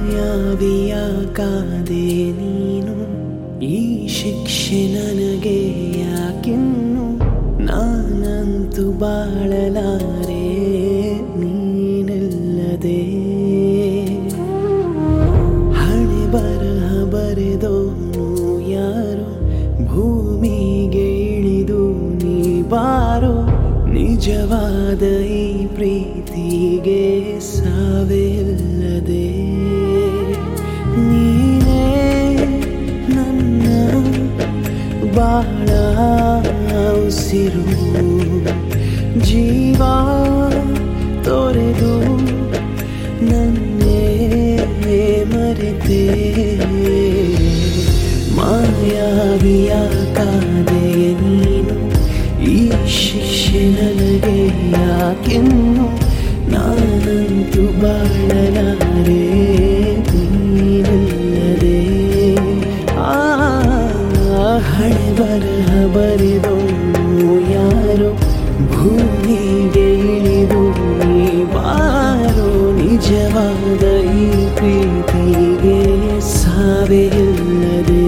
ಮಾಯಾವಿಯ ಕಾದೆ ನೀನು ಈ ಶಿಕ್ಷೆ ನನಗೆ ಯಾಕಿನ್ನು ನಾನಂತೂ ಬಾಳಲಾರೆ ನೀನಿಲ್ಲದೆ ಹಣೆ ಬರಹ ಬರೆದೋನು ಯಾರು ಭೂಮಿಗೆ ಇಳಿದು ನೀ ಬಾರೋ ನಿಜವಾದ ಈ ಪ್ರೀತಿಗೆ ಸಾವಿಲ್ಲದೆ ನೀನೇ ನನ್ನ ಬಾಳ ಉಸಿರು ಜೀವ ತೊರೆದು ನನ್ನೇ ಮರೆತೆ ಮಾಯಾವಿಯ ಕಾದೆ ನೀನು ಈ ಶಿಕ್ಷೆ ನನಗೆ ಯಾಕೆನ್ನು ನಾನಂತೂ ಬಾಳಲಾರೆ ನೀನಿಲ್ಲದೆ ಆ ಹಣೆ ಬರಹ ಬರೆದೋನು ಯಾರೋ ಭೂಮಿಗೆ ಇಳಿದು ನೀ ಬಾರೋ ನಿಜವಾದ ಈ ಪ್ರೀತಿಗೆ ಸಾವೇ ಇಲ್ಲದೆ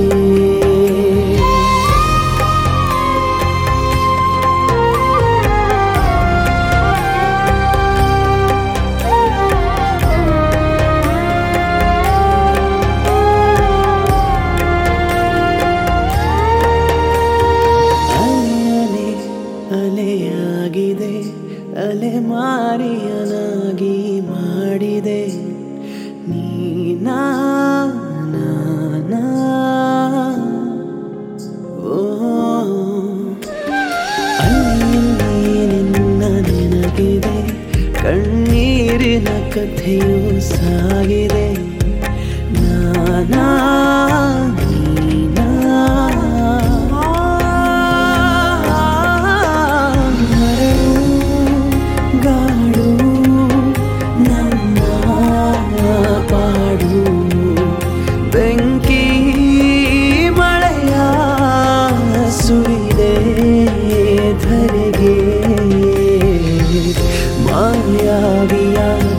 ಅಲೆ ಅಲೆಯಾಗಿದೆ ಅಲೆ ಮಾರಿಯನಾಗಿ ಮಾಡಿದೆ ನೀನಾ ನಾನಾ? ಓ ಅಲ್ಲಿ ನಿನ್ನ ನೆನಪಿದೆ ಕಣ್ಣೀರಿನ ಕಥೆಯು ಸಾಗಿದೆ ನಾನಾ ನೀನಾ? ಮರಳು ಗಾಡು ನನ್ನ ಪಾಡು ಬೆಂಕಿ ಮಳೆಯ ಸುರಿದೆ ಧರೆಗೆ ಮಾಯಾವಿಯ